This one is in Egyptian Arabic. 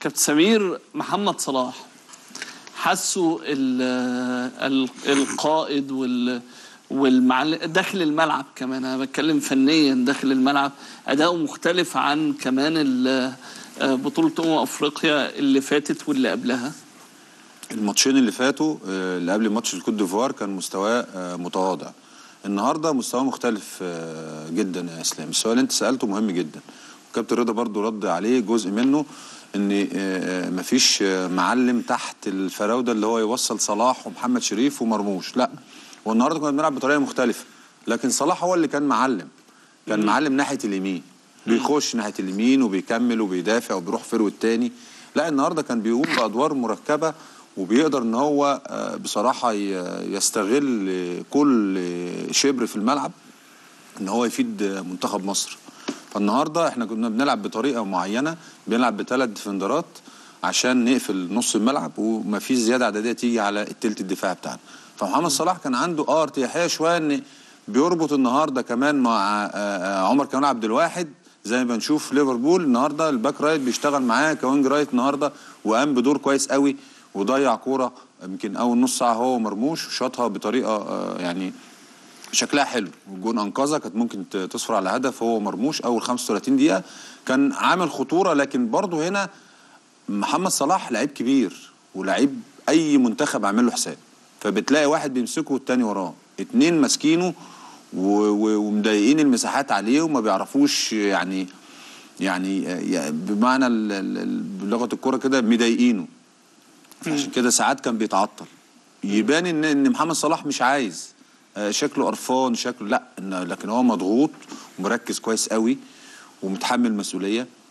كابتن سمير محمد صلاح حسوا ال ال القائد وال والمعلم داخل الملعب كمان انا بتكلم فنيا داخل الملعب اداؤه مختلف عن كمان ال- بطوله امم افريقيا اللي فاتت واللي قبلها الماتشين اللي فاتوا آه، اللي قبل ماتش الكوت ديفوار كان مستواه آه، متواضع النهارده مستواه مختلف آه، جدا يا اسلام السؤال اللي انت سالته مهم جدا وكابتن رضا برضو رد عليه جزء منه ان آه، آه، مفيش آه، معلم تحت الفراوده اللي هو يوصل صلاح ومحمد شريف ومرموش لا والنهارده كنا بنلعب بطريقه مختلفه لكن صلاح هو اللي كان معلم كان معلم ناحيه اليمين بيخش ناحيه اليمين وبيكمل وبيدافع وبيروح فروت تاني لا النهارده كان بيقوم بادوار مركبه وبيقدر ان هو آه، بصراحه ي- يستغل آه، كل آه، شبر في الملعب ان هو يفيد آه، منتخب مصر فالنهارده احنا كنا بنلعب بطريقه معينه بنلعب بثلاث ديفندرات عشان نقفل نص الملعب ومفيش زياده عدديه تيجي على التلت الدفاع بتاعنا فمحمد صلاح كان عنده اه ارتياحيه شويه ان بيربط النهارده كمان مع آه، آه، عمر كمال عبد الواحد زي ما بنشوف ليفربول النهارده الباك رايت بيشتغل معاه كوينج رايت النهارده وقام بدور كويس قوي وضيع كوره يمكن اول نص ساعه هو مرموش وشاطها بطريقه آه، يعني شكلها حلو والجون انقذها كانت ممكن ت- تصفر على هدف هو مرموش اول 35 دقيقه كان عامل خطوره لكن برضه هنا محمد صلاح لعيب كبير ولعيب اي منتخب عامل له حساب فبتلاقي واحد بيمسكه والتاني وراه اتنين ماسكينه و- و- ومضايقين المساحات عليه وما بيعرفوش يعني يعني يعني بمعنى ال- ال- ال- بلغه الكوره كده مضايقينه عشان كده ساعات كان بيتعطل يبان ان ان محمد صلاح مش عايز آه، شكله قرفان شكله لا إن- لكن هو مضغوط ومركز كويس قوي ومتحمل مسؤوليه